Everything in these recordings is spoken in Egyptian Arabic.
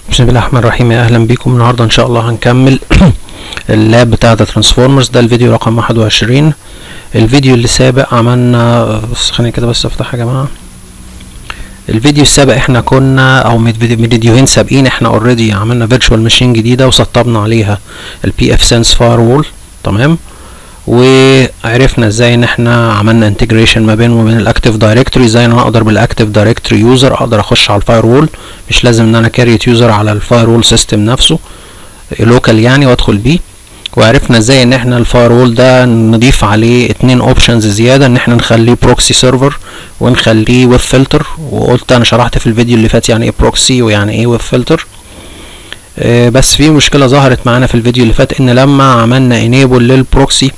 بسم الله الرحمن الرحيم يا اهلا بيكم النهارده ان شاء الله هنكمل اللاب بتاع ترانسفورمرز ده الفيديو رقم 21 الفيديو اللي سابق عملنا بس خليني كده بس افتح يا جماعه الفيديو السابق احنا كنا او من فيديوهين سابقين احنا اوريدي عملنا فيرتشوال ماشين جديده وسطبنا عليها البي اف سنس فاير وول تمام وعرفنا ازاي ان احنا عملنا انتجريشن ما بينه وبين الاكتيف دايركتوري ازاي ان انا اقدر بالاكتيف دايركتوري يوزر اقدر اخش على الفاير وول مش لازم ان انا كاريت يوزر على الفاير وول سيستم نفسه لوكال يعني وادخل بيه وعرفنا ازاي ان احنا الفاير وول ده نضيف عليه اتنين اوبشنز زياده ان احنا نخليه بروكسي سيرفر ونخليه ويب فلتر وقلت انا شرحت في الفيديو اللي فات يعني ايه بروكسي ويعني ايه ويب فلتر اه بس في مشكله ظهرت معانا في الفيديو اللي فات ان لما عملنا انيبل للبروكسي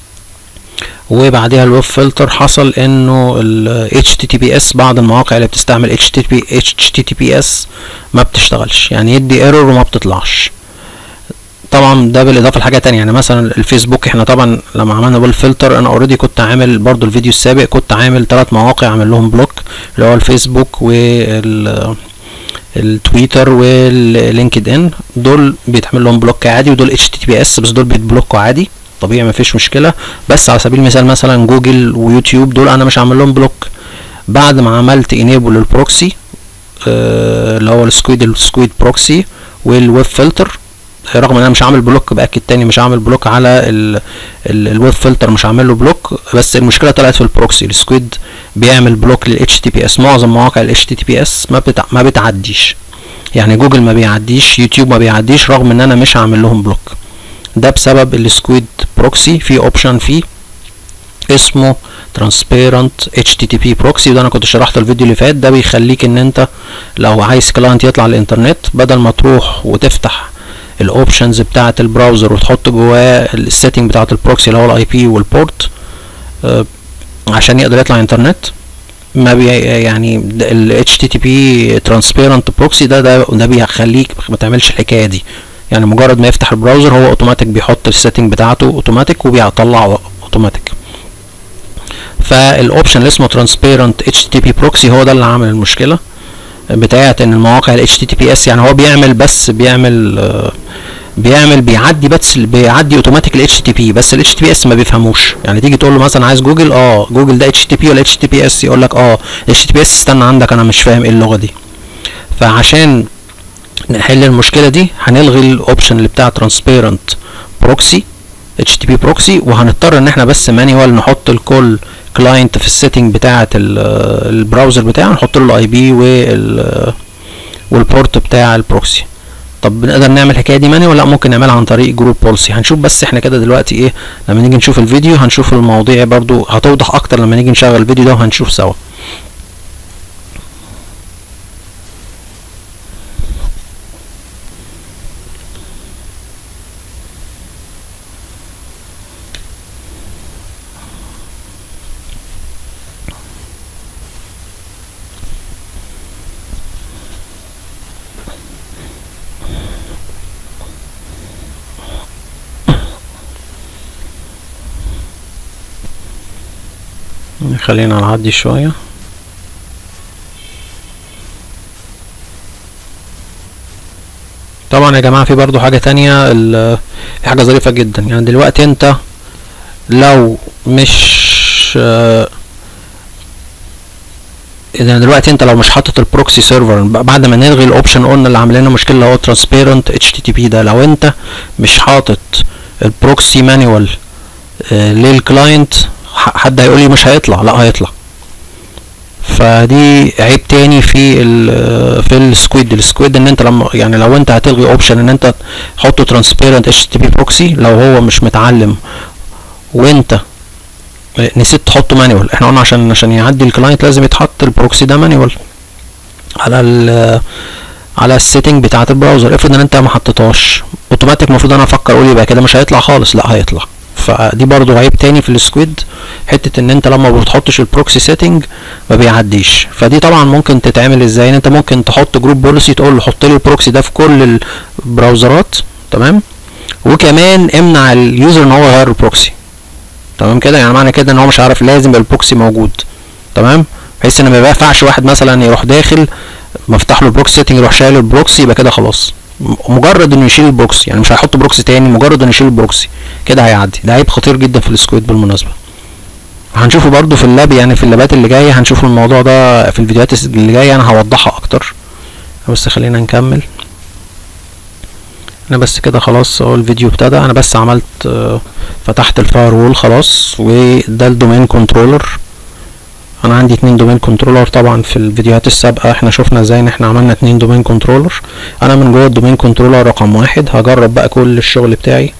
وبعدها الويب فلتر حصل انه ال HTTPS بعض المواقع اللي بتستعمل HTTP HTTPS ما بتشتغلش يعني يدي ايرور وما بتطلعش طبعا ده بالاضافه لحاجه تانية يعني مثلا الفيسبوك احنا طبعا لما عملنا ويب فلتر انا اوريدي كنت عامل برضو الفيديو السابق كنت عامل ثلاث مواقع عامل لهم بلوك اللي هو الفيسبوك وال التويتر واللينكد ان دول بيتعمل لهم بلوك عادي ودول اتش تي بي اس بس دول بيتبلوكوا عادي طبيعي مفيش مشكله بس على سبيل المثال مثلا جوجل ويوتيوب دول انا مش عامل لهم بلوك بعد ما عملت انيبل للبروكسي اللي هو السكويد السكويد بروكسي والويب فلتر رغم ان انا مش عامل بلوك باكد تاني مش عامل بلوك على الويب فلتر مش عامل له بلوك بس المشكله طلعت في البروكسي السكويد بيعمل بلوك للاتش تي بي اس معظم مواقع الاتش تي بي اس ما بتع... ما بتعديش يعني جوجل ما بيعديش يوتيوب ما بيعديش رغم ان انا مش عامل لهم بلوك ده بسبب السكويد بروكسي في اوبشن فيه اسمه ترانسبيرنت اتش تي تي بي بروكسي وده انا كنت شرحته الفيديو اللي فات ده بيخليك ان انت لو عايز كلاينت يطلع على الانترنت بدل ما تروح وتفتح الاوبشنز بتاعه البراوزر وتحط جواه السيتنج بتاعه البروكسي اللي هو الاي بي والبورت آه عشان يقدر يطلع انترنت ما بي يعني ال HTTP transparent proxy ده ده ده بيخليك ما تعملش الحكايه دي يعني مجرد ما يفتح البراوزر هو اوتوماتيك بيحط السيتنج بتاعته اوتوماتيك وبيطلعه اوتوماتيك فالاوبشن اللي اسمه ترانسبيرنت اتش تي بي بروكسي هو ده اللي عامل المشكله بتاعه ان المواقع ال HTTPS يعني هو بيعمل بس بيعمل آه بيعمل بيعدي بس بيعدي اوتوماتيك ال HTTP بس ال HTTPS ما بيفهموش يعني تيجي تقول له مثلا عايز جوجل اه جوجل ده HTTP ولا HTTPS يقول لك اه HTTPS استنى عندك انا مش فاهم ايه اللغه دي فعشان نحل المشكله دي هنلغي الاوبشن اللي بتاع ترانسبيرنت بروكسي اتش تي بي بروكسي وهنضطر ان احنا بس مانيوال نحط لكل كلاينت في السيتنج بتاعه البراوزر بتاعه نحط له الاي بي وال والبورت بتاع البروكسي طب نقدر نعمل الحكايه دي مانيوال لا ممكن نعملها عن طريق جروب بوليسي هنشوف بس احنا كده دلوقتي ايه لما نيجي نشوف الفيديو هنشوف المواضيع برضو هتوضح اكتر لما نيجي نشغل الفيديو ده وهنشوف سوا خلينا نعدي شوية طبعا يا جماعة في برضو حاجة تانية في حاجة ظريفة جدا يعني دلوقتي انت لو مش اذا دلوقتي انت لو مش حاطط البروكسي سيرفر بعد ما نلغي الاوبشن قلنا اللي عامل لنا مشكله اللي هو ترانسبيرنت اتش تي تي بي ده لو انت مش حاطط البروكسي مانيوال للكلاينت حد هيقول لي مش هيطلع لا هيطلع فدي عيب تاني في ال في السكويد السكويد ان انت لما يعني لو انت هتلغي اوبشن ان انت تحطه ترانسبيرنت اتش تي بي بروكسي لو هو مش متعلم وانت نسيت تحطه مانيوال احنا قلنا عشان عشان يعدي الكلاينت لازم يتحط البروكسي ده مانيوال على ال على السيتنج بتاعه البراوزر افرض ان انت ما حطيتهاش اوتوماتيك المفروض انا افكر اقول يبقى كده مش هيطلع خالص لا هيطلع فدي برضو عيب تاني في السكويد حته ان انت لما بتحطش البروكسي سيتنج ما بيعديش فدي طبعا ممكن تتعمل ازاي ان انت ممكن تحط جروب بوليسي تقول له حط لي البروكسي ده في كل البراوزرات تمام وكمان امنع اليوزر ان هو يغير البروكسي تمام كده يعني معنى كده ان هو مش عارف لازم البروكسي موجود تمام بحيث ان ما ينفعش واحد مثلا يروح داخل ما افتح له البروكسي سيتنج يروح شايل البروكسي يبقى كده خلاص م- مجرد انه يشيل البروكسي يعني مش هيحط بروكسي تاني مجرد انه يشيل البروكسي كده هيعدي ده عيب خطير جدا في السكويد بالمناسبه هنشوفه برضو في اللاب يعني في اللابات اللي جايه هنشوف الموضوع ده في الفيديوهات اللي جايه انا هوضحها اكتر بس خلينا نكمل انا بس كده خلاص اهو الفيديو ابتدى انا بس عملت آه، فتحت الفاير وول خلاص وده الدومين كنترولر انا عندي اتنين دومين كنترولر طبعا في الفيديوهات السابقه احنا شفنا ازاي ان احنا عملنا اتنين دومين كنترولر انا من جوه الدومين كنترولر رقم واحد هجرب بقى كل الشغل بتاعي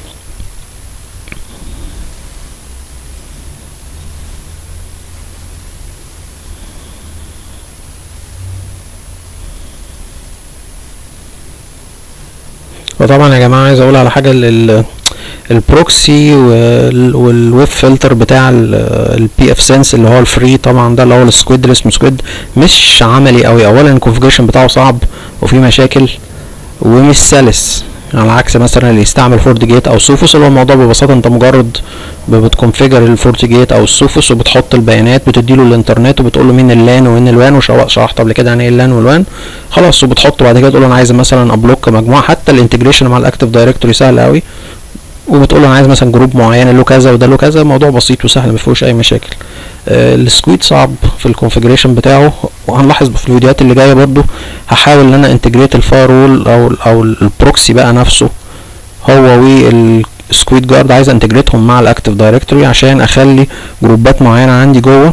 وطبعا يا جماعه عايز اقول على حاجه ال- البروكسي وال- والويب فلتر بتاع البي اف سنس اللي هو الفري طبعا ده اللي هو السكويد اللي اسمه سكويد مش عملي قوي اولا الكونفجريشن بتاعه صعب وفي مشاكل ومش سلس على عكس مثلا اللي يستعمل فورت جيت او سوفوس اللي هو الموضوع ببساطه انت مجرد ب- بتكونفيجر الفورت جيت او السوفوس وبتحط البيانات بتديله الانترنت وبتقول له مين اللان ومين الوان وشرحت قبل كده يعني ايه اللان والوان خلاص وبتحطه بعد كده تقول له انا عايز مثلا ابلوك مجموعه حتى الانتجريشن مع الاكتف دايركتوري سهل قوي وبتقول له انا عايز مثلا جروب معين له كذا وده له كذا الموضوع بسيط وسهل ما فيهوش اي مشاكل آه، السكويد صعب في الكونفجريشن بتاعه وهنلاحظ في الفيديوهات اللي جايه برضو هحاول ان انا انتجريت الفايرول او او البروكسي بقى نفسه هو والسكويد جارد عايز انتجريتهم مع الاكتف دايركتوري عشان اخلي جروبات معينه عندي جوه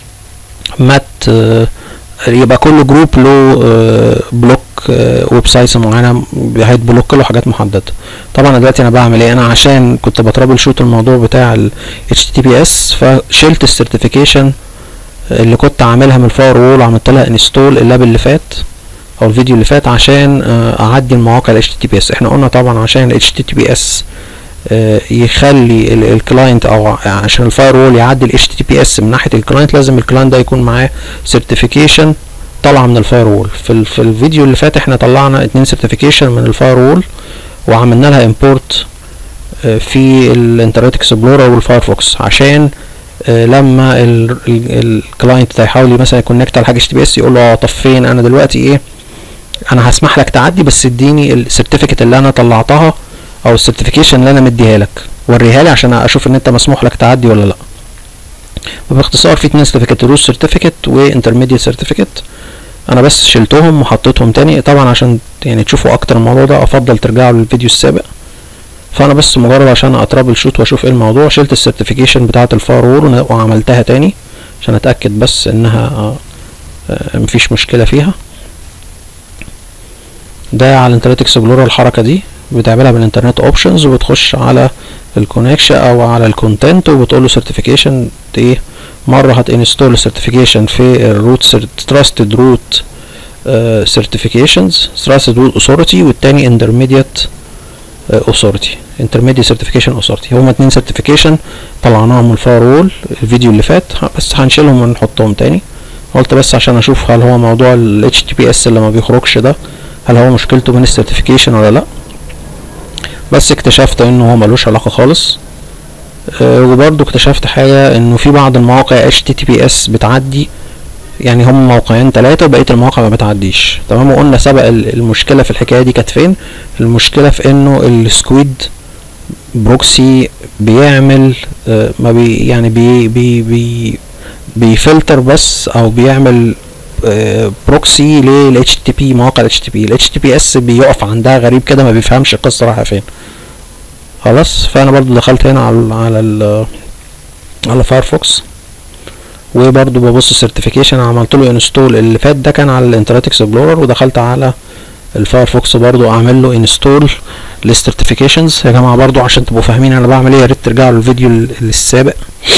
ما ت- يبقى كل جروب له آه، بلوك ويب سايتس معينه هيتبلوك له حاجات محدده طبعا دلوقتي انا بعمل ايه انا عشان كنت بترابل شوت الموضوع بتاع ال HTTPS فشلت السيرتيفيكيشن اللي كنت عاملها من الفاير وول وعملت لها انستول اللاب اللي فات او الفيديو اللي فات عشان آه، اعدي المواقع ال HTTPS احنا قلنا طبعا عشان ال HTTPS آه، يخلي الكلاينت او عشان الفاير وول يعدي ال HTTPS من ناحيه الكلاينت لازم الكلاينت ده يكون معاه سيرتيفيكيشن طالعه من الفاير وول في, ال- في الفيديو اللي فات احنا طلعنا اتنين سيرتيفيكيشن من الفاير وول وعملنا لها امبورت في الانترنت اكسبلورر والفايرفوكس عشان آه، لما الكلاينت ده يحاول مثلا يكونكت على حاجه اتش تي بي اس يقول له اه طب فين انا دلوقتي ايه انا هسمح لك تعدي بس اديني السيرتيفيكت اللي انا طلعتها او السيرتيفيكيشن اللي انا مديها لك وريها لي عشان اشوف ان انت مسموح لك تعدي ولا لا وباختصار في اتنين سيرتيفيكت روس سيرتيفيكت وانترميديت سيرتيفيكت انا بس شلتهم وحطيتهم تاني طبعا عشان يعني تشوفوا اكتر الموضوع ده افضل ترجعوا للفيديو السابق فانا بس مجرد عشان اترابل شوت واشوف ايه الموضوع شلت السيرتيفيكيشن بتاعه الفاير وول وعملتها تاني عشان اتاكد بس انها آه، آه، مفيش مشكله فيها ده على الانترنت اكسبلورر الحركه دي بتعملها بالانترنت اوبشنز وبتخش على الكونكشن او على الكونتنت وبتقول له سيرتيفيكيشن ايه مره هتنستول السيرتيفيكيشن في الروت تراستد روت سيرتيفيكيشنز تراستد روت اوثورتي والتاني انترميديت اوثورتي انترميديت سيرتيفيكيشن اوثورتي هما اتنين سيرتيفيكيشن طلعناهم من الفاير وول الفيديو اللي فات ه- بس هنشيلهم ونحطهم تاني قلت بس عشان اشوف هل هو موضوع ال HTTPS اللي ما بيخرجش ده هل هو مشكلته من السيرتيفيكيشن ولا لا بس اكتشفت انه هو ملوش علاقة خالص أه وبرضو اكتشفت حاجة انه في بعض المواقع HTTPS بتعدي يعني هم موقعين ثلاثة وبقية المواقع ما بتعديش تمام وقلنا سبق ال- المشكلة في الحكاية دي كانت فين المشكلة في انه السكويد بروكسي بيعمل آه، ما بي يعني بي بي بي بيفلتر بس او بيعمل بروكسي لل HTTP مواقع ال HTTP ال HTTPS بيقف عندها غريب كده ما بيفهمش القصة رايحة فين خلاص فانا برضو دخلت هنا على على ال على فايرفوكس وبرضو ببص السيرتيفيكيشن عملت له انستول اللي فات ده كان على الانترنت اكسبلورر ودخلت على الفايرفوكس برضو اعمل له انستول للسيرتيفيكيشنز يا جماعه برضو عشان تبقوا فاهمين انا بعمل ايه يا ريت ترجعوا للفيديو ال- السابق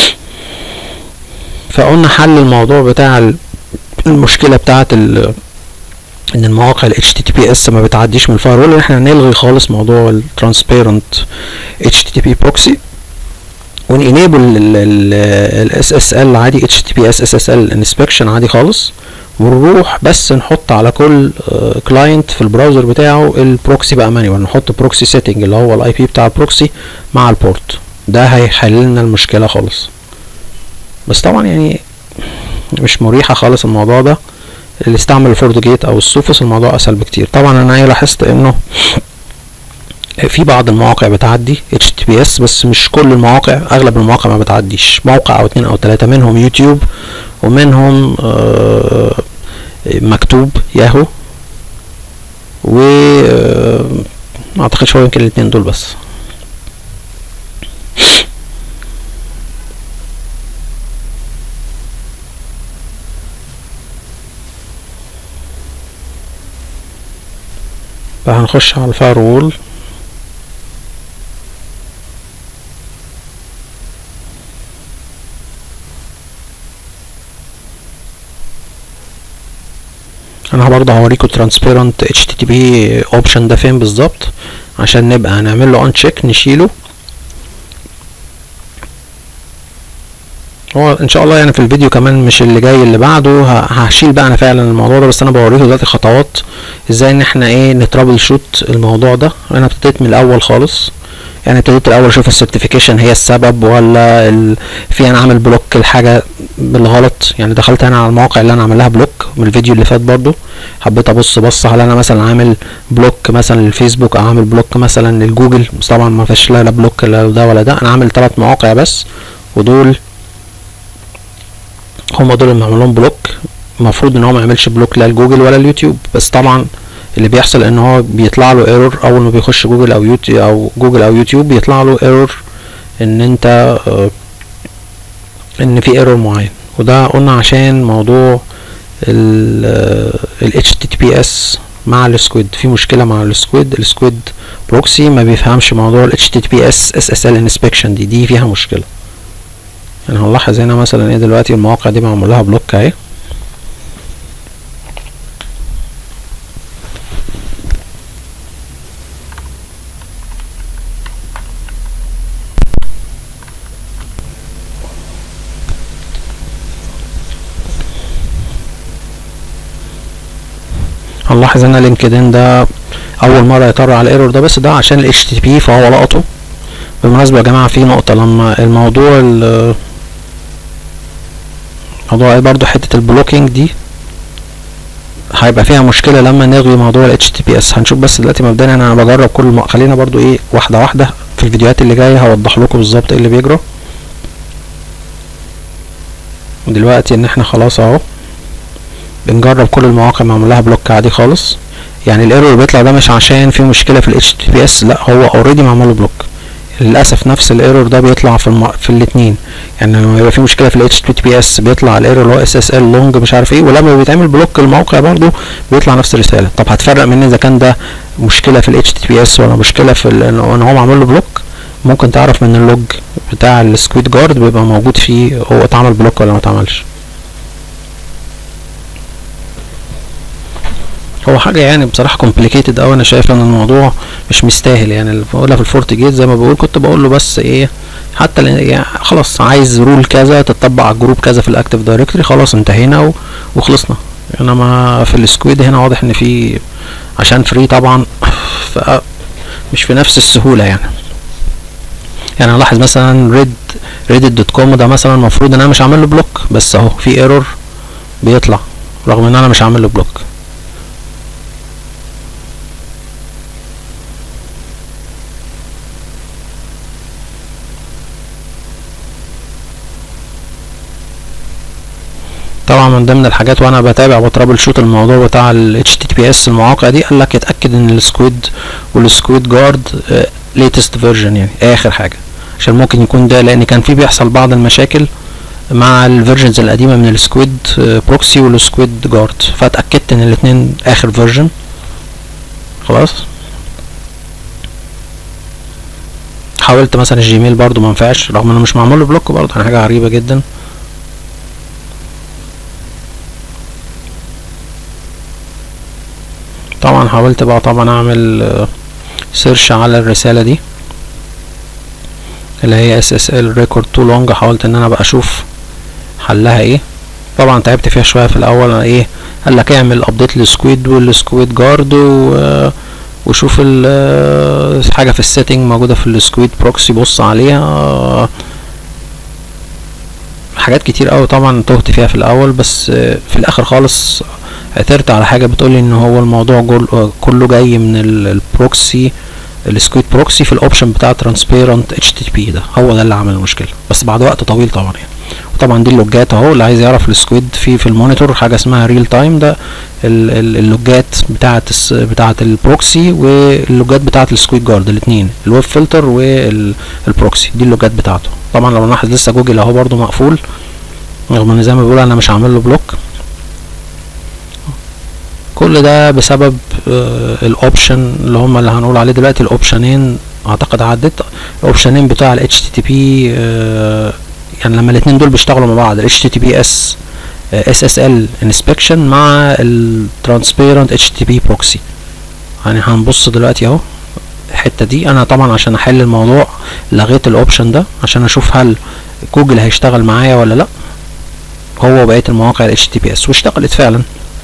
فقلنا حل الموضوع بتاع ال- المشكله بتاعه ال ان المواقع ال HTTPS ما بتعديش من الفاير وول ان احنا نلغي خالص موضوع ال transparent HTTP proxy ونenable ال SSL عادي HTTPS SSL inspection عادي خالص ونروح بس نحط على كل كلاينت في البراوزر بتاعه البروكسي بقى مانيوال نحط بروكسي سيتنج اللي هو الاي بي بتاع البروكسي مع البورت ده هيحل لنا المشكله خالص بس طبعا يعني مش مريحه خالص الموضوع ده اللي استعمل الفورد جيت او السوفوس الموضوع اسهل بكتير طبعا انا ايه لاحظت انه في بعض المواقع بتعدي HTTPS بس مش كل المواقع اغلب المواقع ما بتعديش موقع او اتنين او تلاتة منهم يوتيوب ومنهم آه مكتوب ياهو و آه ما اعتقدش هو يمكن الاتنين دول بس فهنخش على الفاير وول انا برضه هوريكم ترانسبيرنت اتش تي تي بي اوبشن ده فين بالظبط عشان نبقى هنعمل له ان تشيك نشيله هو ان شاء الله يعني في الفيديو كمان مش اللي جاي اللي بعده هشيل بقى انا فعلا الموضوع ده بس انا بوريكم دلوقتي خطوات ازاي ان احنا ايه نترابل شوت الموضوع ده انا ابتديت من الاول خالص يعني ابتديت الاول اشوف السيرتيفيكيشن هي السبب ولا ال... في انا عامل بلوك الحاجه بالغلط يعني دخلت انا على المواقع اللي انا عامل لها بلوك من الفيديو اللي فات برضو حبيت ابص بص هل انا مثلا عامل بلوك مثلا للفيسبوك او عامل بلوك مثلا للجوجل بس طبعا ما فيش لا, لا بلوك لا ده ولا ده انا عامل ثلاث مواقع بس ودول هم دول اللي معمول لهم بلوك المفروض ان هو ما يعملش بلوك لا الجوجل ولا اليوتيوب بس طبعا اللي بيحصل ان هو بيطلع له ايرور اول ما بيخش جوجل او يوتيوب او جوجل او يوتيوب بيطلع له ايرور ان انت اه ان في ايرور معين وده قلنا عشان موضوع ال HTTPS مع السكويد في مشكلة مع السكويد السكويد بروكسي ما بيفهمش موضوع ال HTTPS SSL inspection دي دي فيها مشكلة يعني هنلاحظ هنا مثلا ايه دلوقتي المواقع دي معمول لها بلوك اهي هنلاحظ ان لينكدين ده اول مره يطر على الايرور ده بس ده عشان ال HTTP فهو لقطه بالمناسبه يا جماعه في نقطه لما الموضوع موضوع ايه برضو حته البلوكينج دي هيبقى فيها مشكله لما نلغي موضوع ال HTTPS هنشوف بس دلوقتي مبدئيا انا بجرب كل الم... خلينا برضو ايه واحده واحده في الفيديوهات اللي جايه هوضح لكم بالظبط ايه اللي بيجرى دلوقتي ان احنا خلاص اهو بنجرب كل المواقع معمول لها بلوك عادي خالص يعني الايرور اللي بيطلع ده مش عشان في مشكله في ال HTTPS لا هو اوريدي معمول له بلوك للاسف نفس الايرور ده بيطلع في الم... في الاثنين يعني لما يبقى في مشكله في ال HTTPS بيطلع الايرور اللي هو SSL لونج مش عارف ايه ولما بيتعمل بلوك الموقع برضه بيطلع نفس الرساله طب هتفرق من اذا كان ده مشكله في ال HTTPS ولا مشكله في ال... ان هو معمول له بلوك ممكن تعرف من اللوج بتاع السكويد جارد بيبقى موجود فيه هو اتعمل بلوك ولا ما اتعملش هو حاجه يعني بصراحه كومبليكيتد قوي انا شايف ان الموضوع مش مستاهل يعني اللي بقولها في الفورت جيت زي ما بقول كنت بقول له بس ايه حتى يعني خلاص عايز رول كذا تطبق على الجروب كذا في الاكتيف دايركتوري خلاص انتهينا و... وخلصنا انما في السكويد هنا واضح ان في عشان فري طبعا ف... مش في نفس السهوله يعني يعني الاحظ مثلا ريد ريدت دوت كوم ده مثلا المفروض ان انا مش عامل له بلوك بس اهو في ايرور بيطلع رغم ان انا مش عامل له بلوك طبعا من ضمن الحاجات وانا بتابع وترابل شوت الموضوع بتاع ال HTTPS المواقع دي قال لك اتاكد ان السكويد والسكويد جارد ليتست فيرجن يعني اخر حاجه عشان ممكن يكون ده لان كان في بيحصل بعض المشاكل مع الفيرجنز القديمه من السكويد بروكسي والسكويد جارد فاتاكدت ان الاثنين اخر فيرجن خلاص حاولت مثلا الجيميل برضو ما ينفعش رغم انه مش معمول له بلوك برضو يعني حاجه غريبه جدا طبعا حاولت بقى طبعا اعمل سيرش على الرساله دي اللي هي SSL record too long حاولت ان انا بقى اشوف حلها ايه طبعا تعبت فيها شويه في الاول انا ايه قال لك اعمل ابديت للسكويد والسكويد جارد و وشوف حاجه في السيتنج موجوده في السكويد بروكسي بص عليها حاجات كتير قوي طبعا تهت فيها في الاول بس في الاخر خالص عثرت على حاجه بتقولي ان هو الموضوع جول كله جاي من البروكسي السكويت بروكسي في الاوبشن بتاع ترانسبيرنت اتش تي بي ده هو ده اللي عمل المشكله بس بعد وقت طويل طبعا يعني وطبعا دي اللوجات اهو اللي عايز يعرف السكويد في في المونيتور حاجه اسمها ريل تايم ده اللوجات بتاعه بتاعه البروكسي واللوجات بتاعه السكويد جارد الاثنين الويب فلتر والبروكسي دي اللوجات بتاعته طبعا لو نلاحظ لسه جوجل اهو برده مقفول رغم ان زي ما بيقول انا مش عامل له بلوك كل ده بسبب الاوبشن اللي هم اللي هنقول عليه دلوقتي الاوبشنين اعتقد عدت الاوبشنين بتاع ال HTTP يعني لما الاثنين دول بيشتغلوا مع بعض ال HTTPS SSL inspection مع ال transparent HTTP proxy يعني هنبص دلوقتي اهو الحته دي انا طبعا عشان احل الموضوع لغيت الاوبشن ده عشان اشوف هل جوجل هيشتغل معايا ولا لا هو وبقيه المواقع ال HTTPS واشتغلت فعلا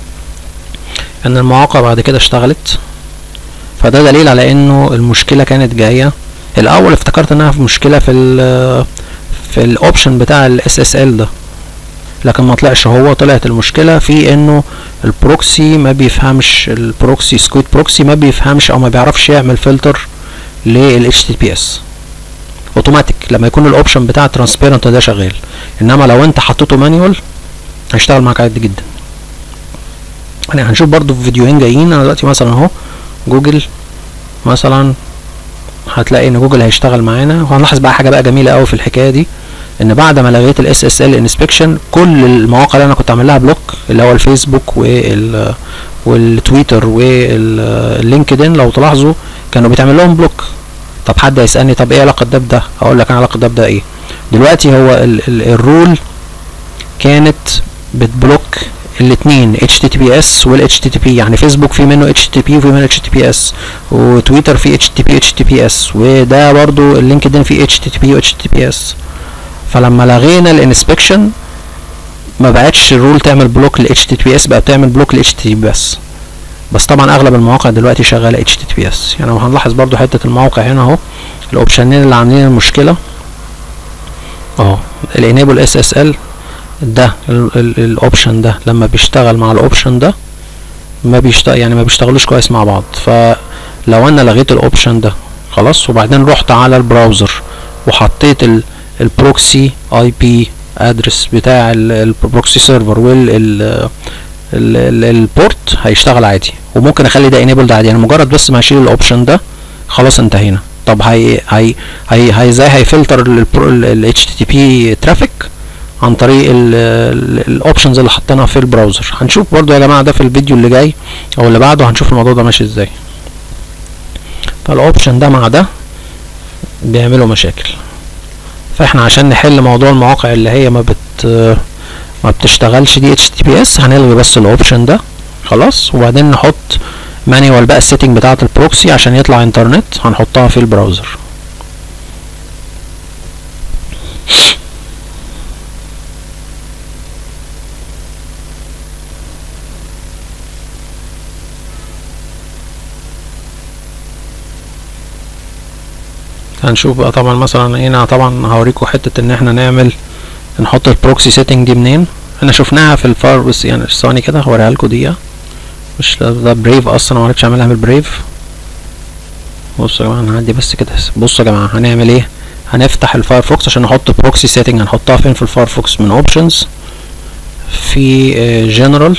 ان المواقع بعد كده اشتغلت فده دليل على انه المشكله كانت جايه الاول افتكرت انها في مشكله في ال في الاوبشن بتاع الاس اس ال ده لكن ما طلعش هو طلعت المشكله في انه البروكسي ما بيفهمش البروكسي سكويت بروكسي ما بيفهمش او ما بيعرفش يعمل فلتر لل اتش تي بي اس اوتوماتيك لما يكون الاوبشن بتاع ترانسبيرنت ده شغال انما لو انت حطيته مانيوال هيشتغل معاك عادي جدا يعني هنشوف برضو في فيديوهين جايين انا دلوقتي مثلا اهو جوجل مثلا هتلاقي ان جوجل هيشتغل معانا وهنلاحظ بقى حاجه بقى جميله قوي في الحكايه دي ان بعد ما لغيت الاس اس ال انسبكشن كل المواقع اللي انا كنت عامل لها بلوك اللي هو الفيسبوك وال والتويتر واللينكدين لو تلاحظوا كانوا بيتعمل لهم بلوك طب حد هيسالني طب ايه علاقه ده بده اقول لك انا علاقه ده بده ايه دلوقتي هو ال ال الرول كانت بتبلوك الاثنين HTTPS وال HTTP يعني فيسبوك في منه HTTP وفي منه HTTPS وتويتر فيه HTTP HTTPS وده برضو اللينكدين فيه HTTP و HTTPS فلما لغينا الانسبكشن ما بقتش الرول تعمل بلوك ل HTTPS بقى بتعمل بلوك ل HTTP بس بس طبعا اغلب المواقع دلوقتي شغاله HTTPS يعني هنلاحظ برضو حته الموقع هنا اهو الاوبشنين اللي عاملين المشكله اهو الانيبل اس اس ال ده الاوبشن ده لما بيشتغل مع الاوبشن ده ما بيشتغل يعني ما بيشتغلوش كويس مع بعض فلو انا لغيت الاوبشن ده خلاص وبعدين رحت على البراوزر وحطيت البروكسي اي بي ادرس بتاع البروكسي سيرفر وال البورت هيشتغل عادي وممكن اخلي ده انيبلد عادي يعني مجرد بس ما اشيل الاوبشن ده خلاص انتهينا طب هي هي هي هي ازاي هيفلتر ال HTTP ترافيك عن طريق الاوبشنز اللي حطيناها في البراوزر هنشوف برضو يا جماعه ده في الفيديو اللي جاي او اللي بعده هنشوف الموضوع ده ماشي ازاي فالاوبشن ده مع ده بيعملوا مشاكل فاحنا عشان نحل موضوع المواقع اللي هي ما بت ما بتشتغلش دي اتش تي بي اس هنلغي بس الاوبشن ده خلاص وبعدين نحط مانيوال بقى السيتنج بتاعه البروكسي عشان يطلع انترنت هنحطها في البراوزر هنشوف بقى طبعا مثلا هنا طبعا هوريكم حتة ان احنا نعمل نحط البروكسي سيتنج دي منين احنا شفناها في الفار بس يعني ثواني كده هوريها لكم دقيقة مش ده بريف اصلا ما عرفتش اعملها من البريف بصوا يا جماعة هنعدي بس كده بصوا يا جماعة هنعمل ايه هنفتح الفايرفوكس عشان نحط بروكسي سيتنج هنحطها فين في الفايرفوكس من اوبشنز في جنرال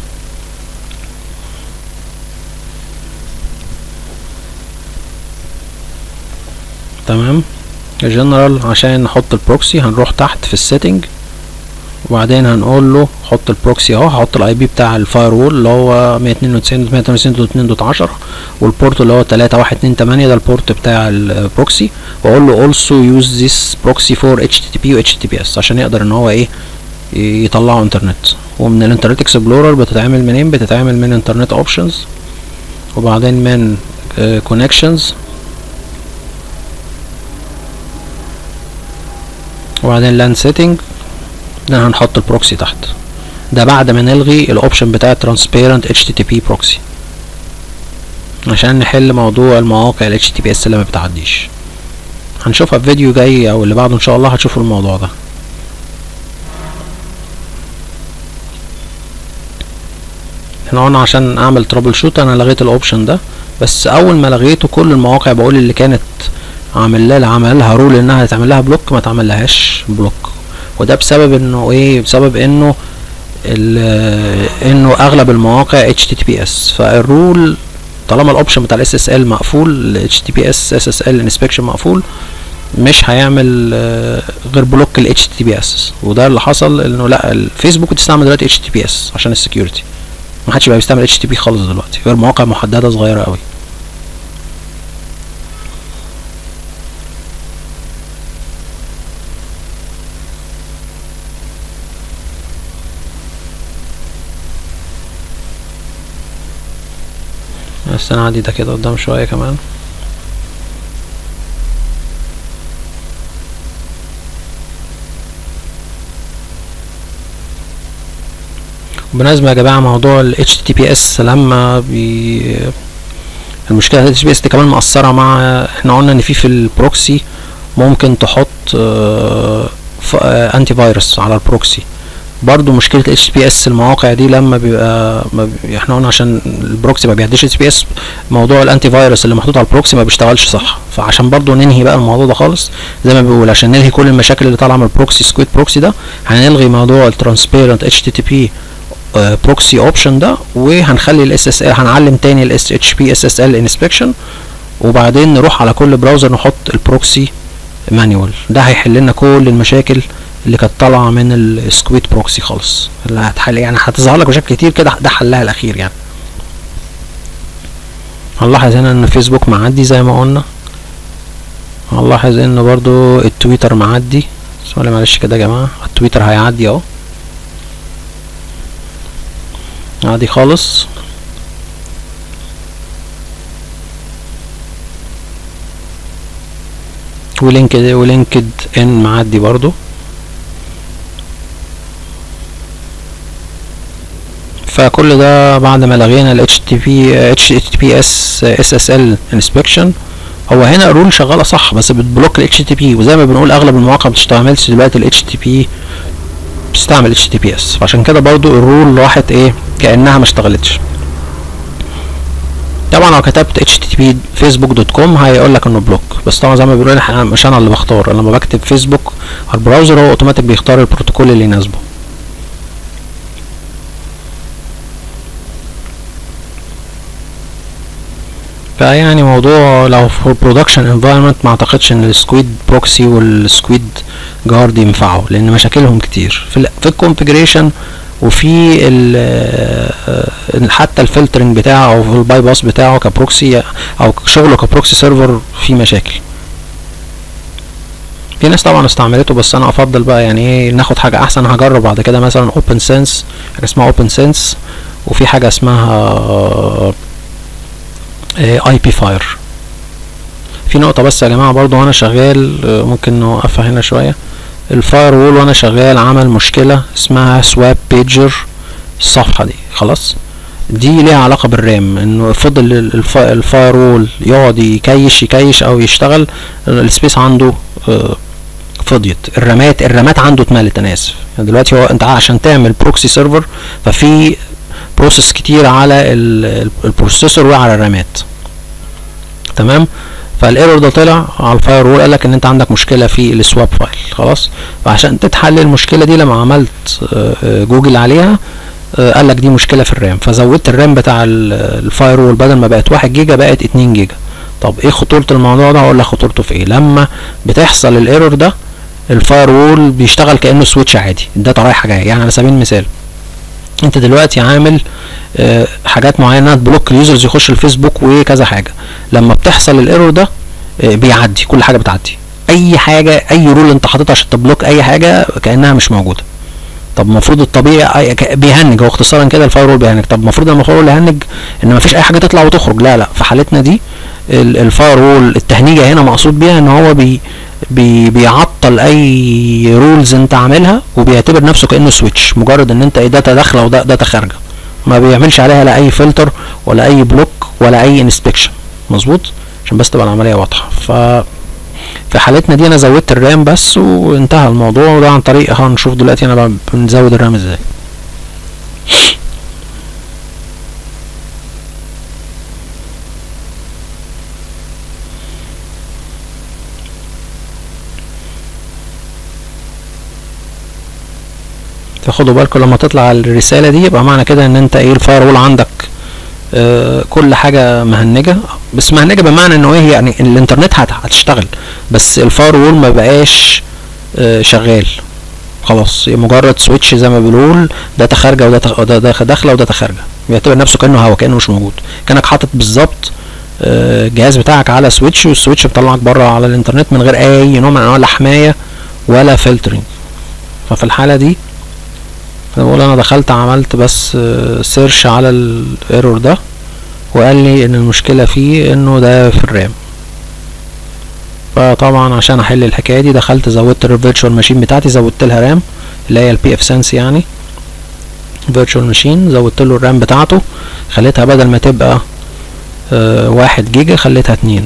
تمام جنرال عشان نحط البروكسي هنروح تحت في السيتنج وبعدين هنقول له حط البروكسي اهو هحط الاي بي بتاع الفاير وول اللي هو 192.168.2.10 والبورت اللي هو 3128 ده البورت بتاع البروكسي واقول له also use this proxy for HTTP و HTTPS عشان يقدر ان هو ايه يطلعوا انترنت ومن الانترنت اكسبلورر بتتعمل منين بتتعمل من انترنت اوبشنز وبعدين من كونكشنز وبعدين لان سيتنج ده هنحط البروكسي تحت ده بعد ما نلغي الاوبشن بتاع ترانسبيرنت HTTP بروكسي عشان نحل موضوع المواقع ال HTTPS اللي ما بتعديش هنشوفها في فيديو جاي او اللي بعده ان شاء الله هتشوفوا الموضوع ده احنا قلنا عشان اعمل ترابل شوت انا لغيت الاوبشن ده بس اول ما لغيته كل المواقع بقول اللي كانت عامل لها عمل لها رول انها تعمل لها بلوك ما تعمل لهاش بلوك وده بسبب انه ايه بسبب انه انه اغلب المواقع HTTPS فالرول طالما الاوبشن بتاع الاس اس ال مقفول ال HTTPS SSL inspection مقفول مش هيعمل غير بلوك ال HTTPS وده اللي حصل انه لا الفيسبوك بتستعمل دلوقتي HTTPS عشان السكيورتي ما حدش بقى بيستعمل HTTP خالص دلوقتي غير مواقع محدده صغيره قوي بس انا عادي ده كده قدام شويه كمان بالنسبة يا جماعة موضوع ال HTTPS لما بي المشكلة ال HTTPS دي كمان مأثرة مع احنا قلنا ان في في البروكسي ممكن تحط انتي فيروس على البروكسي برضو مشكلة ال HTTPS المواقع دي لما بيبقى ما بي احنا قلنا عشان البروكسي ما بيعديش HTTPS موضوع الانتي فيروس اللي محطوط على البروكسي ما بيشتغلش صح فعشان برضو ننهي بقى الموضوع ده خالص زي ما بيقول عشان نلغي كل المشاكل اللي طالعة من البروكسي سكويد بروكسي ده هنلغي موضوع الترانسبيرنت HTTP بروكسي اوبشن ده وهنخلي الاس اس ال هنعلم تاني الاس اتش بي اس اس ال انسبكشن وبعدين نروح على كل براوزر نحط البروكسي مانيوال ده هيحل لنا كل المشاكل اللي كانت طالعه من السكويد بروكسي خالص اللي هتحل يعني هتظهر لك مشاكل كتير كده ده حلها الاخير يعني هنلاحظ هنا ان فيسبوك معدي زي ما قلنا هنلاحظ ان برضو التويتر معدي سوري معلش كده يا جماعه التويتر هيعدي اهو عادي خالص ولينكد ولينكد ان معدي برضو فكل ده بعد ما لغينا ال HTTP HTTPS SSL inspection هو هنا الرول شغاله صح بس بتبلوك ال HTTP وزي ما بنقول اغلب المواقع ما بتستعملش دلوقتي ال HTTP بتستعمل HTTPS فعشان كده برضو الرول راحت ايه كانها ما اشتغلتش طبعا لو كتبت http فيسبوك دوت كوم هيقول لك انه بلوك بس طبعا زي ما بيقولوا احنا مش انا اللي بختار لما بكتب فيسبوك على البراوزر هو اوتوماتيك بيختار البروتوكول اللي يناسبه فيعني موضوع لو في برودكشن انفايرمنت ما اعتقدش ان السكويد بروكسي والسكويد جارد ينفعوا لان مشاكلهم كتير في, ال في الكونفيجريشن وفي ال حتى الفلترنج بتاعه او في الباي باس بتاعه كبروكسي او شغله كبروكسي سيرفر فيه مشاكل في ناس طبعا استعملته بس انا افضل بقى يعني ايه ناخد حاجه احسن هجرب بعد كده مثلا اوبن سنس حاجه اسمها اوبن سنس وفي حاجه اسمها اي بي فاير في نقطه بس يا جماعه برضو وانا شغال ممكن نوقفها هنا شويه الفاير وول وانا شغال عمل مشكله اسمها سواب بيجر الصفحه دي خلاص دي ليها علاقه بالرام انه فضل الفاير وول يقعد يكيش يكيش او يشتغل السبيس عنده فضيت الرامات الرامات عنده اتملت انا اسف يعني دلوقتي هو انت عشان تعمل بروكسي سيرفر ففي بروسيس كتير على البروسيسور وعلى الرامات تمام فالايرور ده طلع على الفاير وول قال لك ان انت عندك مشكله في السواب فايل خلاص فعشان تتحل المشكله دي لما عملت جوجل عليها قال لك دي مشكله في الرام فزودت الرام بتاع الفاير وول بدل ما بقت 1 جيجا بقت 2 جيجا طب ايه خطوره الموضوع ده هقول لك خطورته في ايه لما بتحصل الايرور ده الفاير وول بيشتغل كانه سويتش عادي الداتا رايحه جايه يعني على سبيل المثال انت دلوقتي عامل اه حاجات معينه تبلوك اليوزرز يخش الفيسبوك وكذا حاجه لما بتحصل الايرور ده اه بيعدي كل حاجه بتعدي اي حاجه اي رول انت حاططها عشان تبلوك اي حاجه كانها مش موجوده طب المفروض الطبيعي بيهنج هو اختصارا كده الفاير وول بيهنج طب المفروض لما الفاير وول يهنج ان مفيش اي حاجه تطلع وتخرج لا لا في حالتنا دي الفاير وول التهنيجه هنا مقصود بيها ان هو بي بي بيعطل اي رولز انت عاملها وبيعتبر نفسه كانه سويتش مجرد ان انت ايه داتا داخله وداتا خارجه ما بيعملش عليها لا اي فلتر ولا اي بلوك ولا اي انسبكشن مظبوط عشان بس تبقى العمليه واضحه ف في حالتنا دي انا زودت الرام بس وانتهى الموضوع وده عن طريق هنشوف دلوقتي انا بنزود الرام ازاي فخدوا بالكم لما تطلع الرسالة دي يبقى معنى كده ان انت ايه الفاير وول عندك آه كل حاجة مهنجة بس مهنجة بمعنى انه ايه يعني الانترنت هت- هتشتغل بس الفاير وول ما بقاش آه شغال خلاص مجرد سويتش زي ما بنقول داتا خارجه وداتا ده ده داخله وداتا خارجه بيعتبر نفسه كانه هوا كانه مش موجود كانك حاطط بالظبط آه، الجهاز بتاعك على سويتش والسويتش بيطلعك بره على الانترنت من غير اي نوع من انواع لا حمايه ولا فلترنج ففي الحاله دي انا بقول انا دخلت عملت بس سيرش على الايرور ده وقال لي ان المشكله فيه انه ده في الرام فطبعا عشان احل الحكايه دي دخلت زودت الفيرتشوال ماشين بتاعتي زودت لها رام اللي هي البي اف سنس يعني فيرتشوال ماشين زودت له الرام بتاعته خليتها بدل ما تبقى آه واحد جيجا خليتها اتنين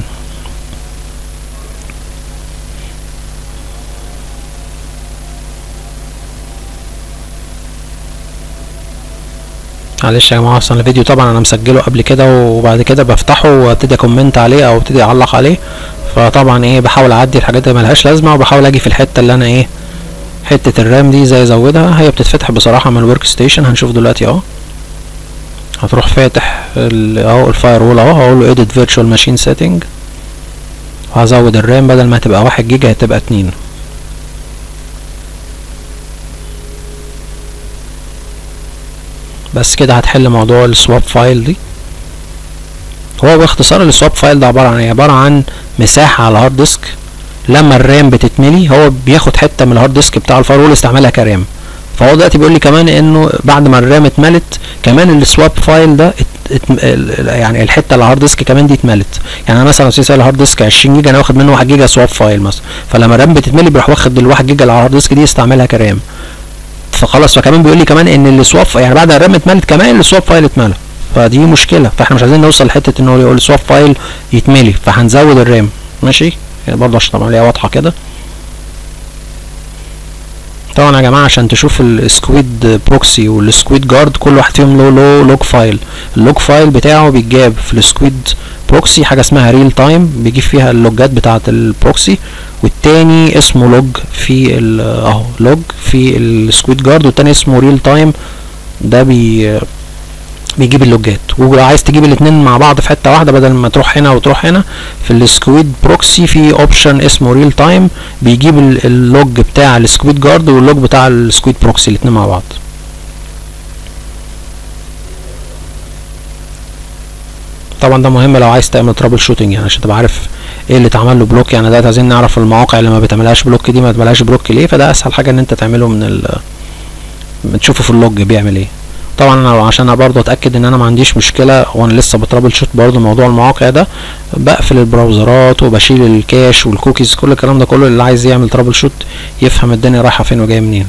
معلش يا جماعه اصلا الفيديو طبعا انا مسجله قبل كده وبعد كده بفتحه وابتدي اكومنت عليه او ابتدي اعلق عليه فطبعا ايه بحاول اعدي الحاجات اللي ملهاش لازمه وبحاول اجي في الحته اللي انا ايه حته الرام دي زي ازودها هي بتتفتح بصراحه من الورك ستيشن هنشوف دلوقتي اهو هتروح فاتح ال- اهو الفاير وول اهو هقول له edit virtual machine setting وهزود الرام بدل ما تبقى واحد جيجا هتبقى اتنين بس كده هتحل موضوع السواب فايل دي هو باختصار السواب فايل ده عبارة عن ايه عبارة عن مساحة على الهارد ديسك لما الرام بتتملي هو بياخد حتة من الهارد ديسك بتاع الفاير وول يستعملها كرام فهو دلوقتي بيقول لي كمان انه بعد ما الرام اتملت كمان السواب فايل ده ات ات ال- يعني الحته اللي على الهارد ديسك كمان دي اتملت يعني انا مثلا سي الهارد ديسك 20 جيجا انا واخد منه 1 جيجا سواب فايل مثلا فلما الرام بتتملي بيروح واخد ال 1 جيجا اللي على الهارد ديسك دي يستعملها كرام فخلاص فكمان بيقول لي كمان ان السواب يعني بعد الرام اتملت كمان السواب فايل اتملى فدي مشكله فاحنا مش عايزين نوصل لحته ان هو يقول السواب فايل يتملي فهنزود الرام ماشي يعني برضه عشان تبقى العمليه واضحه كده طبعا يا جماعه عشان تشوف السكويد بروكسي والسكويد جارد كل واحد فيهم له له لوج فايل اللوج فايل بتاعه بيتجاب في السكويد بروكسي حاجه اسمها ريل تايم بيجيب فيها اللوجات بتاعه البروكسي والتاني اسمه لوج في ال- اهو لوج في السكويد جارد والتاني اسمه ريل تايم ده بي بيجيب اللوجات ولو عايز تجيب الاتنين مع بعض في حته واحده بدل ما تروح هنا وتروح هنا في السكويد بروكسي في اوبشن اسمه ريل تايم بيجيب ال- اللوج بتاع السكويد جارد واللوج بتاع السكويد بروكسي الاتنين مع بعض طبعا ده مهم لو عايز تعمل ترابل شوتنج يعني عشان تبقى عارف ايه اللي اتعمل له بلوك يعني دلوقتي عايزين نعرف المواقع اللي ما بتعملهاش بلوك دي ما بتعملهاش بلوك ليه فده اسهل حاجه ان انت تعمله من ال بتشوفه في اللوج بيعمل ايه طبعا انا عشان انا برضه اتاكد ان انا ما عنديش مشكله وانا لسه بترابل شوت برضه موضوع المواقع ده بقفل البراوزرات وبشيل الكاش والكوكيز كل الكلام ده كله اللي عايز يعمل ترابل شوت يفهم الدنيا رايحه فين وجايه منين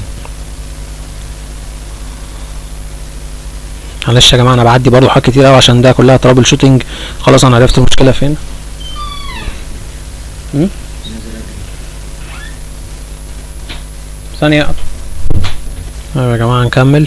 معلش يا جماعه انا بعدي برضه حاجات كتير قوي عشان ده كلها ترابل شوتنج خلاص انا عرفت المشكله فين م? ثانيه طيب يا جماعه نكمل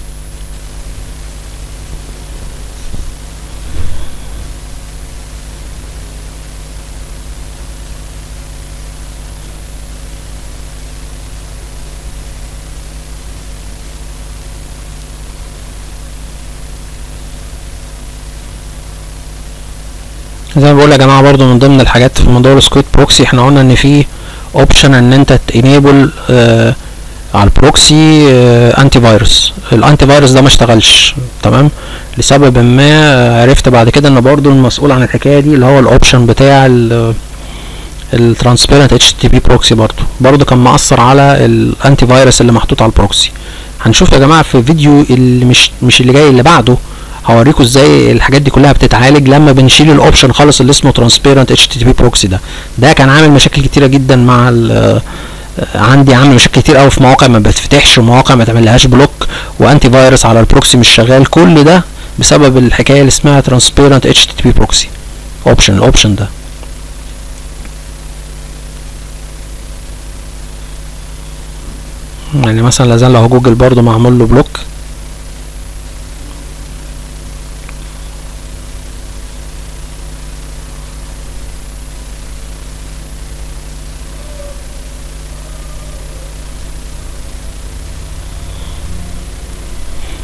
زي ما بقول يا جماعه برضو من ضمن الحاجات في موضوع السكويت بروكسي احنا قلنا ان في اوبشن ان انت تنيبل آه على البروكسي آه انتي فيروس الانتي فيروس ده ما اشتغلش تمام لسبب ما آه، عرفت بعد كده ان برضو المسؤول عن الحكايه دي اللي هو الاوبشن بتاع الترانسبيرنت اتش تي بي بروكسي برضو برضو كان مأثر على الانتي فيروس اللي محطوط على البروكسي هنشوف يا جماعه في فيديو اللي مش مش اللي جاي اللي بعده هوريكم ازاي الحاجات دي كلها بتتعالج لما بنشيل الاوبشن خالص اللي اسمه ترانسبيرنت اتش تي بي بروكسي ده ده كان عامل مشاكل كتيره جدا مع ال- عندي عامل مشاكل كتير قوي في مواقع ما بتفتحش ومواقع ما تعملهاش بلوك وانتي فيروس على البروكسي مش شغال كل ده بسبب الحكايه اللي اسمها ترانسبيرنت اتش تي بي بروكسي اوبشن الاوبشن ده يعني مثلا لازال لو جوجل برضو معمول له بلوك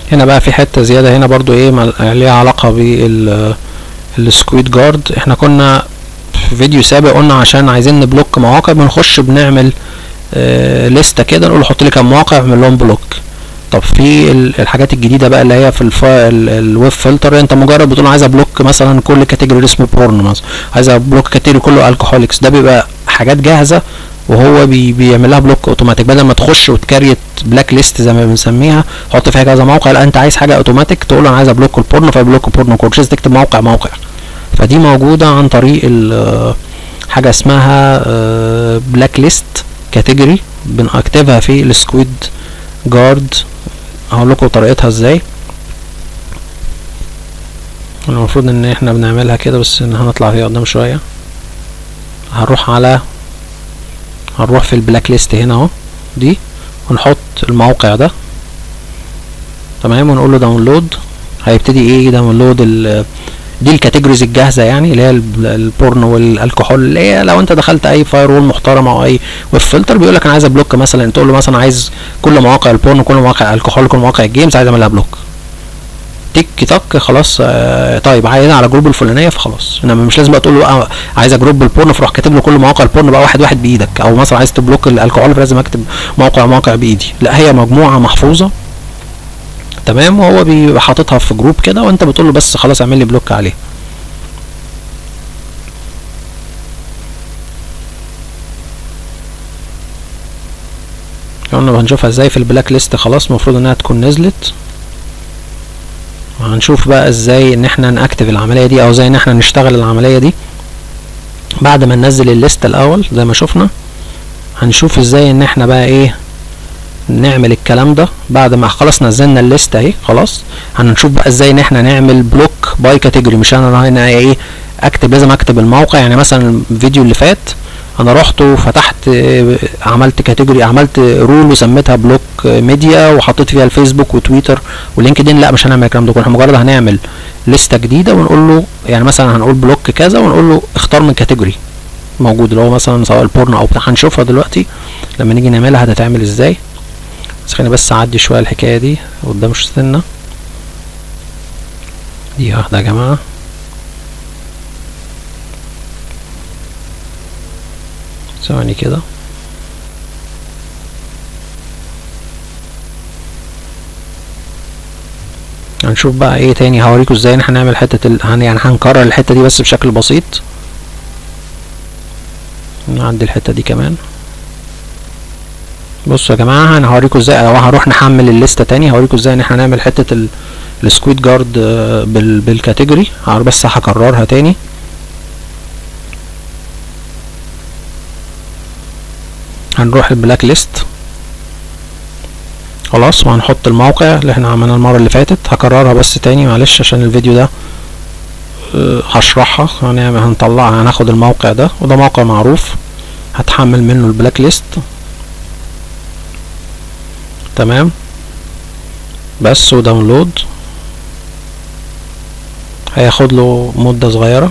هنا بقى في حته زياده هنا برضو ايه مل- ليها علاقه بال السكويد جارد احنا كنا في فيديو سابق قلنا عشان عايزين نبلوك مواقع بنخش بنعمل آه لستة كده نقول حط لي كام موقع اعمل لهم بلوك طب في ال- الحاجات الجديده بقى اللي هي في الفا ال- الويب فلتر انت مجرد بتقول عايز ابلوك مثلا كل كاتيجوري اسمه بورن مثلا عايز ابلوك كاتيجوري كله الكحوليكس ده بيبقى حاجات جاهزه وهو بي بيعمل لها بلوك اوتوماتيك بدل ما تخش وتكريت بلاك ليست زي ما بنسميها حط فيها كذا موقع لا انت عايز حاجه اوتوماتيك تقول له انا عايز ابلوك البورن فيبلوك البورن كله مش لازم تكتب موقع موقع فدي موجوده عن طريق ال- حاجه اسمها بلاك ليست كاتيجوري بنكتبها في السكويد جارد هقول لكم طريقتها ازاي المفروض ان احنا بنعملها كده بس ان هنطلع فيها قدام شويه هنروح على هنروح في البلاك ليست هنا اهو دي ونحط الموقع ده تمام ونقول له داونلود هيبتدي ايه داونلود ال دي الكاتيجوريز الجاهزه يعني اللي هي الب- البورن والالكحول اللي هي لو انت دخلت اي فاير وول محترم او اي ويب فلتر بيقول لك انا عايز ابلوك مثلا تقول له مثلا عايز كل مواقع البورن كل مواقع الكحول كل مواقع الجيمز عايز اعملها بلوك تك تك خلاص آه طيب عايز على جروب الفلانيه فخلاص انما مش لازم بقى تقول له آه عايز جروب البورن فروح كاتب له كل مواقع البورن بقى واحد واحد بايدك او مثلا عايز تبلوك الالكحول فلازم اكتب موقع موقع بايدي لا هي مجموعه محفوظه تمام وهو بيبقى حاططها في جروب كده وانت بتقول له بس خلاص اعمل لي بلوك عليه قلنا هنشوفها ازاي في البلاك ليست خلاص المفروض انها تكون نزلت وهنشوف بقى ازاي ان احنا ناكتف العمليه دي او ازاي ان احنا نشتغل العمليه دي بعد ما ننزل الليست الاول زي ما شفنا هنشوف ازاي ان احنا بقى ايه نعمل الكلام ده بعد ما خلاص نزلنا الليست اهي خلاص هنشوف بقى ازاي ان احنا نعمل بلوك باي كاتيجوري مش انا هنا ايه اكتب لازم اكتب الموقع يعني مثلا الفيديو اللي فات انا رحت وفتحت آه، عملت كاتيجوري عملت رول وسميتها بلوك آه، ميديا وحطيت فيها الفيسبوك وتويتر ولينكدين لا مش هنعمل الكلام ده كله احنا مجرد هنعمل لستة جديدة ونقول له يعني مثلا هنقول بلوك كذا ونقول له اختار من كاتيجوري موجود اللي هو مثلا سواء البورن او بتاع هنشوفها دلوقتي لما نيجي نعملها هتتعمل ازاي بس خليني بس اعدي شويه الحكايه دي قدام مش سنه دي واحده يا جماعه ثواني كده هنشوف بقى ايه تاني هوريكم ازاي ان احنا هنعمل حته ال... هن يعني هنكرر الحته دي بس بشكل بسيط نعدي الحته دي كمان بصوا يا جماعه انا هوريكم ازاي لو هنروح نحمل الليسته تاني هوريكم ازاي ان احنا نعمل حته ال... السكويد جارد آه، بال... بالكاتيجوري هعر- بس هكررها تاني هنروح البلاك ليست خلاص وهنحط الموقع اللي احنا عملناه المرة اللي فاتت هكررها بس تاني معلش عشان الفيديو ده آه، هشرحها هنعمل هنطلعها هناخد الموقع ده وده موقع معروف هتحمل منه البلاك ليست تمام بس وداونلود هياخد له مدة صغيرة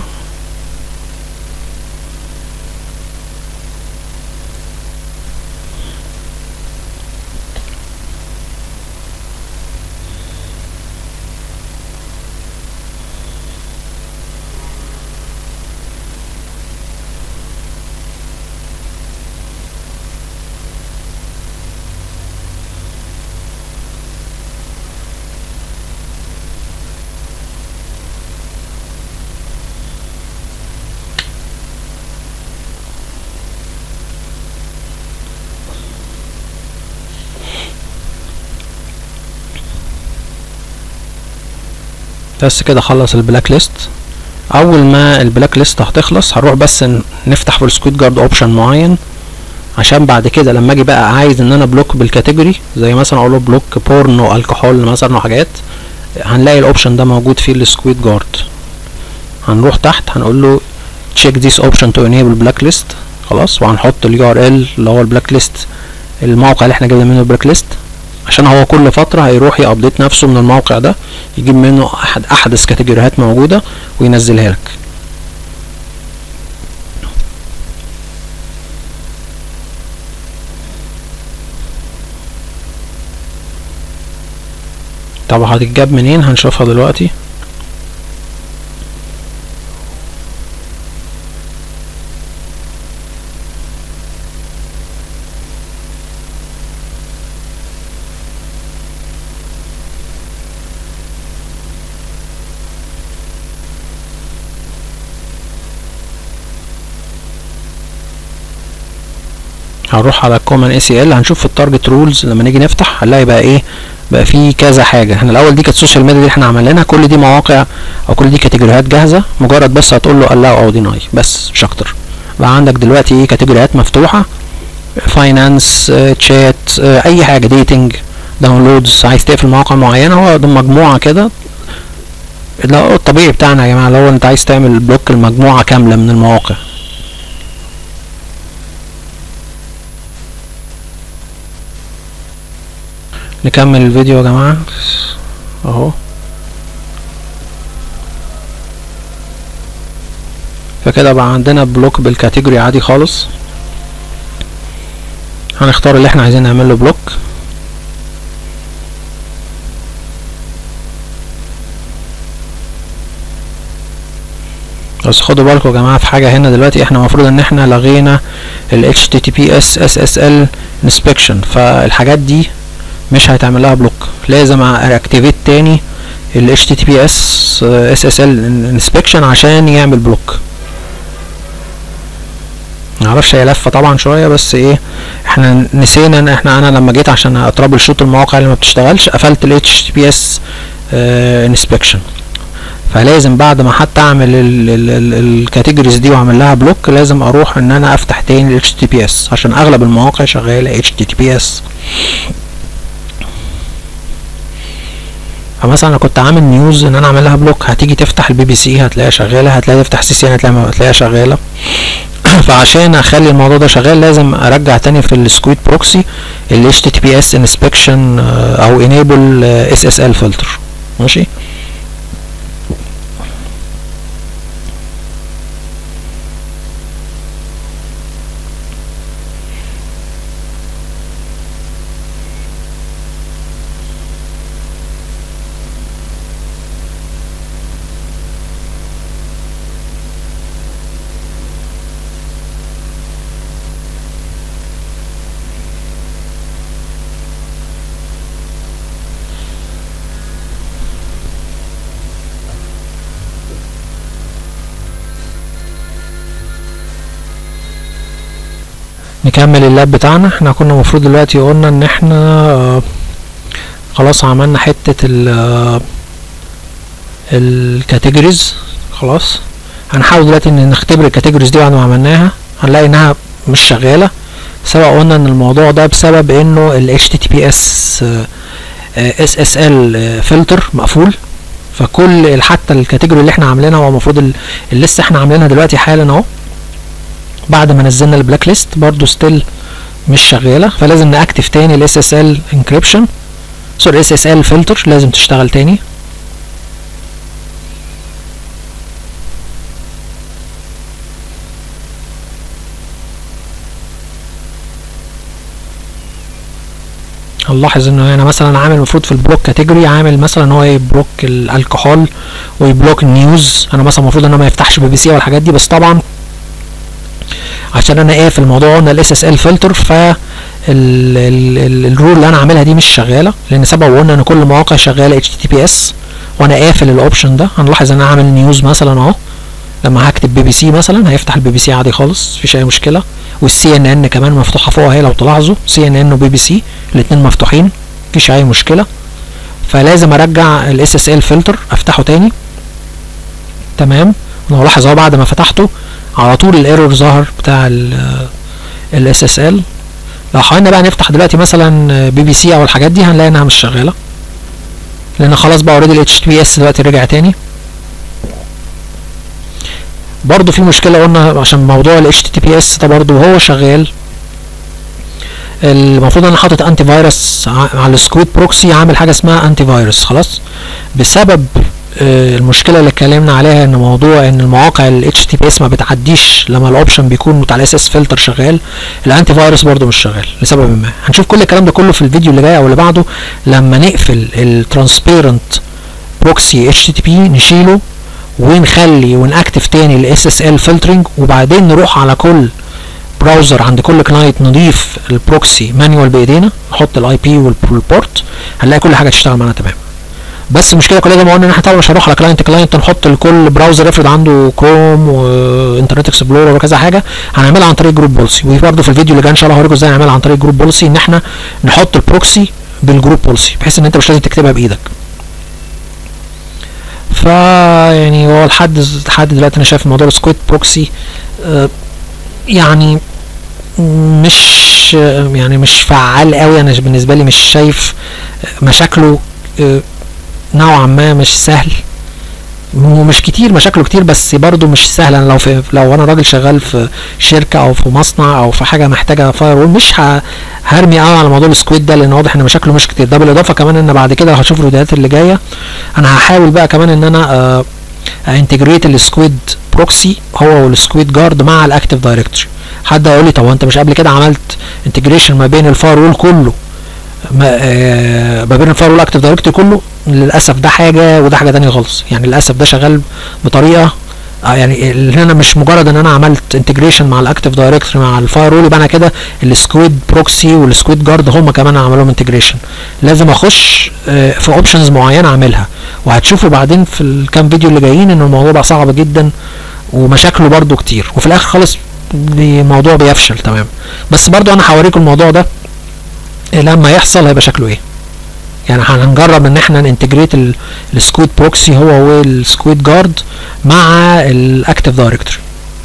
بس كده خلص البلاك ليست اول ما البلاك ليست هتخلص هنروح بس ن- نفتح في السكويد جارد اوبشن معين عشان بعد كده لما اجي بقى عايز ان انا بلوك بالكاتيجوري زي مثلا اقول له بلوك بورن والكحول مثلا وحاجات هنلاقي الاوبشن ده موجود في السكويد جارد هنروح تحت هنقول له check this option to enable blacklist خلاص وهنحط اليو ار ال اللي هو البلاك ليست الموقع اللي احنا جبنا منه البلاك ليست عشان هو كل فترة هيروح يابديت نفسه من الموقع ده يجيب منه احد احدث كاتيجوريات موجودة وينزلها لك طب هتتجاب منين هنشوفها دلوقتي هنروح على كومن اي سي ال هنشوف في التارجت رولز لما نيجي نفتح هنلاقي بقى ايه بقى في كذا حاجه احنا الاول دي كانت السوشيال ميديا دي احنا عملناها كل دي مواقع او كل دي كاتيجوريات جاهزه مجرد بس هتقول له allow او deny بس مش اكتر بقى عندك دلوقتي ايه كاتيجوريات مفتوحه فاينانس تشات اي حاجه ديتنج داونلودز عايز تقفل مواقع معينه هو ده مجموعه كده ده هو الطبيعي بتاعنا يا جماعه لو انت عايز تعمل بلوك المجموعه كامله من المواقع نكمل الفيديو يا جماعة اهو فكده بقى عندنا بلوك بالكاتيجوري عادي خالص هنختار اللي احنا عايزين نعمل له بلوك بس خدوا بالكم يا جماعه في حاجه هنا دلوقتي احنا المفروض ان احنا لغينا ال HTTPS SSL inspection فالحاجات دي مش هيتعمل لها بلوك لازم اكتيفيت تاني ال HTTPS SSL inspection عشان يعمل بلوك معرفش هي لفه طبعا شويه بس ايه احنا نسينا ان احنا انا لما جيت عشان اترابل شوت المواقع اللي ما بتشتغلش قفلت ال HTTPS inspection فلازم بعد ما حتى اعمل الكاتيجوريز دي واعمل لها بلوك لازم اروح ان انا افتح تاني ال HTTPS عشان اغلب المواقع شغاله HTTPS فمثلا انا كنت عامل نيوز ان انا اعمل لها بلوك هتيجي تفتح البي بي سي هتلاقيها شغاله هتلاقي تفتح سي سي ان هتلاقيها شغاله فعشان اخلي الموضوع ده شغال لازم ارجع تاني في السكويت بروكسي ال HTTPS inspection او enable SSL filter ماشي نكمل اللاب بتاعنا احنا كنا المفروض دلوقتي قلنا ان احنا آه خلاص عملنا حتة ال الكاتيجوريز خلاص هنحاول دلوقتي ان نختبر الكاتيجوريز دي بعد ما عملناها هنلاقي انها مش شغالة سواء قلنا ان الموضوع ده بسبب انه ال HTTPS SSL فلتر مقفول فكل حتى الكاتيجوري اللي احنا عاملينها هو المفروض اللي لسه احنا عاملينها دلوقتي حالا اهو بعد ما نزلنا البلاك ليست برضو ستيل مش شغاله فلازم ناكتف تاني ال SSL انكريبشن سوري SSL فلتر لازم تشتغل تاني هنلاحظ انه انا مثلا عامل المفروض في البلوك كاتيجوري عامل مثلا ان هو يبلوك الكحول ويبلوك النيوز انا مثلا المفروض ان هو ما يفتحش بي بي سي والحاجات دي بس طبعا عشان انا قافل الموضوع قلنا الاس اس ال فلتر ف الرول اللي انا عاملها دي مش شغاله لان سبب قلنا ان كل المواقع شغاله اتش تي بي اس وانا قافل الاوبشن ده هنلاحظ ان انا عامل نيوز مثلا اهو لما هكتب بي بي سي مثلا هيفتح البي بي سي عادي خالص مفيش اي مشكله والسي ان ان كمان مفتوحه فوق اهي لو تلاحظوا سي ان ان وبي بي سي الاثنين مفتوحين مفيش اي مشكله فلازم ارجع الاس اس ال فلتر افتحه تاني تمام انا لاحظ اهو بعد ما فتحته على طول الايرور ظهر بتاع الاس اس ال لو حاولنا بقى نفتح دلوقتي مثلا بي بي سي او الحاجات دي هنلاقي انها مش شغاله لان خلاص بقى اوريدي الاتش تي بي اس دلوقتي رجع تاني برضو في مشكله قلنا عشان موضوع الاتش تي بي اس ده برضو وهو شغال المفروض انا حاطط انتي فيروس على السكويت بروكسي عامل حاجه اسمها انتي فيروس خلاص بسبب آه، المشكله اللي اتكلمنا عليها ان موضوع ان المواقع ال HTTPS ما بتعديش لما الاوبشن بيكون بتاع الاس اس فلتر شغال الانتي فايروس برده مش شغال لسبب ما هنشوف كل الكلام ده كله في الفيديو اللي جاي او اللي بعده لما نقفل الترانسبيرنت بروكسي HTTP نشيله ونخلي ونأكتف تاني ال SSL filtering وبعدين نروح على كل براوزر عند كل كلاينت نضيف البروكسي مانيوال بايدينا نحط الاي بي والبورت هنلاقي كل حاجه تشتغل معانا تمام بس المشكله كلها زي ما قلنا ان احنا طبعا مش هنروح على كلاينت كلاينت نحط لكل براوزر افرض عنده كروم وانترنت اكسبلورر وكذا حاجه هنعملها عن طريق جروب بوليسي وبرده في الفيديو اللي جاي ان شاء الله هوريكم ازاي نعملها عن طريق جروب بوليسي ان احنا نحط البروكسي بالجروب بوليسي بحيث ان انت مش لازم تكتبها بايدك فا يعني هو لحد لحد دلوقتي انا شايف موضوع السكويت بروكسي آه يعني مش يعني مش فعال قوي انا بالنسبه لي مش شايف مشاكله آه نوعا ما مش سهل ومش كتير مشاكله كتير بس برضه مش سهل انا لو في لو انا راجل شغال في شركه او في مصنع او في حاجه محتاجه فاير وول مش هرمي قوي على موضوع السكويد ده لان واضح ان مشاكله مش كتير ده بالاضافه كمان ان بعد كده لو هشوف الفيديوهات اللي جايه انا هحاول بقى كمان ان انا آه انتجريت السكويد بروكسي هو والسكويد جارد مع الاكتيف دايركتوري حد هيقول لي طب انت مش قبل كده عملت انتجريشن ما بين الفاير وول كله ما, آه ما بين الفاير والاكتيف دايركتوري كله للاسف ده حاجه وده حاجه تانية خالص يعني للاسف ده شغال بطريقه آه يعني اللي انا مش مجرد ان انا عملت انتجريشن مع الاكتيف دايركتوري مع الفاير وول يبقى انا كده السكويد بروكسي والسكويد جارد هم كمان عملوا لهم انتجريشن لازم اخش آه في اوبشنز معينه اعملها وهتشوفوا بعدين في الكام فيديو اللي جايين ان الموضوع بقى صعب جدا ومشاكله برده كتير وفي الاخر خالص الموضوع بيفشل تمام بس برضو انا هوريكم الموضوع ده لما يحصل هيبقى شكله ايه يعني هنجرب ان احنا ننتجريت السكويد بروكسي هو والسكويد جارد مع الاكتيف دايركتوري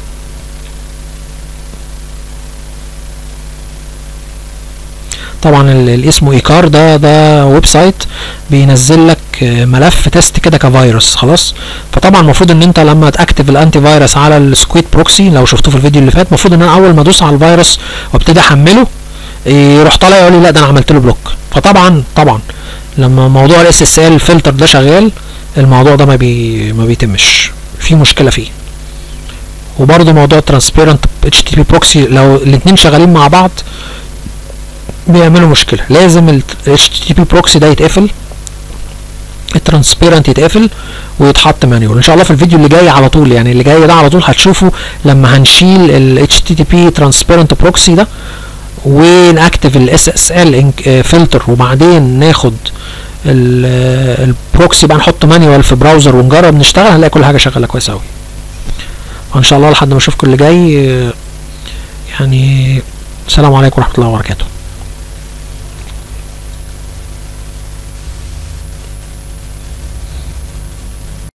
طبعا اللي اسمه ايكار ده ده ويب سايت بينزل لك ملف تيست كده كفيروس خلاص فطبعا المفروض ان انت لما تاكتف الانتي فيروس على السكويد بروكسي لو شفتوه في الفيديو اللي فات المفروض ان انا اول ما ادوس على الفيروس وابتدي احمله يروح طالع يقول لي لا ده انا عملت له بلوك فطبعا طبعا لما موضوع الاس اس ال فلتر ده شغال الموضوع ده ما بي ما بيتمش في مشكله فيه وبرده موضوع ترانسبيرنت اتش تي بي بروكسي لو الاثنين شغالين مع بعض بيعملوا مشكله لازم ال HTTP بروكسي ده يتقفل الترانسبيرنت يتقفل ويتحط مانيوال ان شاء الله في الفيديو اللي جاي على طول يعني اللي جاي ده على طول هتشوفوا لما هنشيل ال HTTP ترانسبيرنت بروكسي ده ونأكتف ال SSL فلتر وبعدين ناخد البروكسي بقى نحط مانيوال في براوزر ونجرب نشتغل هنلاقي كل حاجه شغاله كويس قوي وان شاء الله لحد ما اشوفكم اللي جاي يعني السلام عليكم ورحمه الله وبركاته